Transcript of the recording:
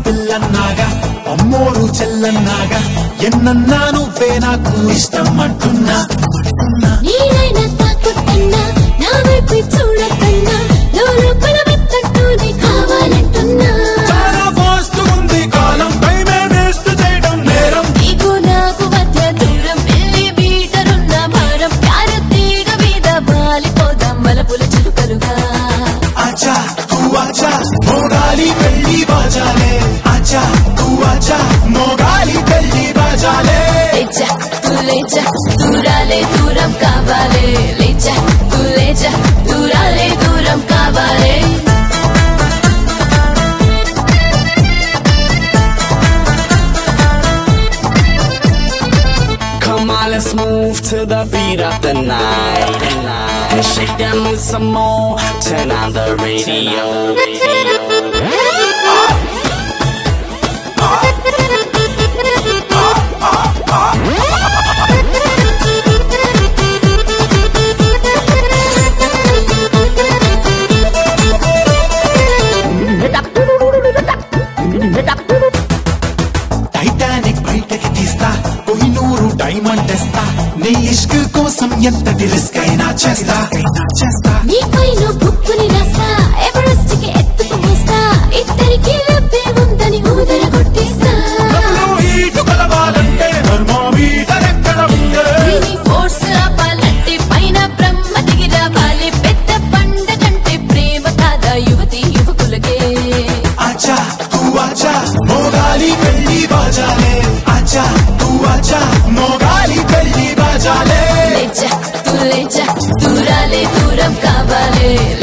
పిల్లన్నాగా అమ్మోరు చెల్లన్నాగా ఎన్నన్నా నువ్వే నాకు ఇష్టం అంటున్నా అంటున్నా. నీరైనా తాకుతున్నా నా వైపు చూడకన్నా లోపల వెత్తట్టునే కావాలంటున్నా చాలా ఫాస్ట్ ఉంది కాలం టైమే వేస్ట్ చేయడం నేరం నీకు నాకు మధ్య దూరం వెళ్ళి మీటరున్న భారం ప్యార తీగ మీద బాలిపోదాం మలపుల చిలుకలుగా ఆచా తూ ఆచా మోగాలి పెళ్లి బాజాలే ఆచా తూ ఆచా మోగాలి పెళ్లి బాజాలే లేచా తూ లేచా దూరాలే దూరం కావాలే లేచా తూ లేచా దూరాలే దూరం కావాలే Come on, let's move to the beat of the night. And shake that move some more. Turn on the radio. Titanic బయటకి తీస్తా కోహినూరు డైమండ్ తెస్తా నీ ఇష్క్ కోసం ఎంతటి రిస్క్ అయినా చేస్తా అయినా చేస్తా నీపైన బుక్కుని రాస్తా ఎవరెస్ట్ కి ఎత్తుకు మోస్తా ఇద్దరికి లబ్బే ఉందని ఊదర కొట్టిస్తా నన్ను ఈటు కలవాలంటే థర్మోమీటర్ ఎక్కడ ఉందే దీని ఫోర్స్ ఆపాలంటే పైన బ్రహ్మ దిగి రావాలి పెద్ద పండగంటే ప్రేమ కాదా యువతి యువకులకే ఆచా తూ ఆచా మోగాలి పెళ్లి బాజాలే ఆచా తూ ఆచా మోగాలి పెళ్లి బాజాలే లేచా తూ లేచా దూరాలే దూరం కావాలే